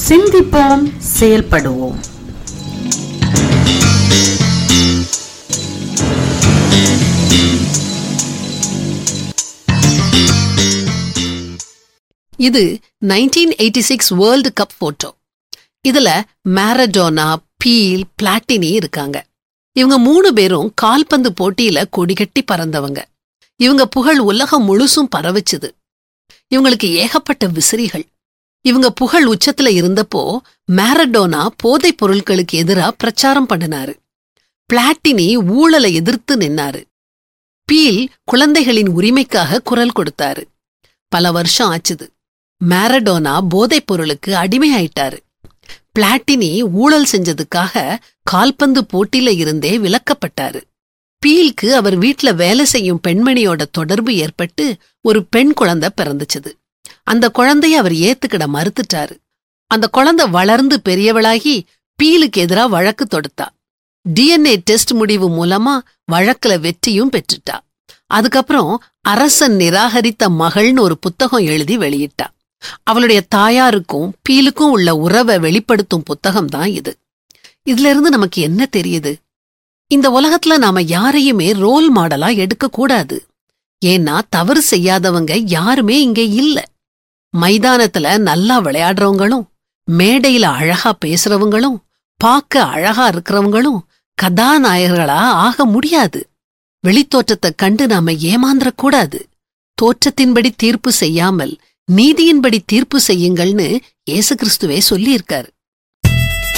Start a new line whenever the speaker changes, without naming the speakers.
சிந்திப்போம் செயல்படுவோம்
இது 1986 சிக்ஸ் வேர்ல்டு கப் போட்டோ இதுல மேரடோனா பீல் பிளாட்டினி இருக்காங்க இவங்க மூணு பேரும் கால்பந்து போட்டியில கொடிகட்டி பறந்தவங்க இவங்க புகழ் உலகம் முழுசும் பரவிச்சுது இவங்களுக்கு ஏகப்பட்ட விசிறிகள் இவங்க புகழ் உச்சத்துல இருந்தப்போ மேரடோனா போதைப் பொருட்களுக்கு எதிரா பிரச்சாரம் பண்ணினாரு பிளாட்டினி ஊழலை எதிர்த்து நின்னாரு பீல் குழந்தைகளின் உரிமைக்காக குரல் கொடுத்தாரு பல வருஷம் ஆச்சுது மேரடோனா போதைப் பொருளுக்கு அடிமையாயிட்டாரு பிளாட்டினி ஊழல் செஞ்சதுக்காக கால்பந்து போட்டியில இருந்தே விலக்கப்பட்டாரு பீல்க்கு அவர் வீட்ல வேலை செய்யும் பெண்மணியோட தொடர்பு ஏற்பட்டு ஒரு பெண் குழந்தை பிறந்துச்சுது அந்த குழந்தைய அவர் ஏத்துக்கிட மறுத்துட்டாரு அந்த குழந்தை வளர்ந்து பெரியவளாகி பீலுக்கு எதிரா வழக்கு தொடுத்தா டிஎன்ஏ டெஸ்ட் முடிவு மூலமா வழக்குல வெற்றியும் பெற்றுட்டா அதுக்கப்புறம் அரசன் நிராகரித்த மகள்னு ஒரு புத்தகம் எழுதி வெளியிட்டா அவளுடைய தாயாருக்கும் பீலுக்கும் உள்ள உறவை வெளிப்படுத்தும் புத்தகம் தான் இது இதுல இருந்து நமக்கு என்ன தெரியுது இந்த உலகத்துல நாம யாரையுமே ரோல் மாடலா எடுக்க கூடாது ஏன்னா தவறு செய்யாதவங்க யாருமே இங்க இல்ல மைதானத்துல நல்லா விளையாடுறவங்களும் மேடையில அழகா பேசுறவங்களும் பார்க்க அழகா இருக்கிறவங்களும் கதாநாயகர்களா ஆக முடியாது வெளித்தோற்றத்தை கண்டு நாம ஏமாந்துடக்கூடாது தோற்றத்தின்படி தீர்ப்பு செய்யாமல் நீதியின்படி தீர்ப்பு செய்யுங்கள்னு இயேசு கிறிஸ்துவே சொல்லியிருக்காரு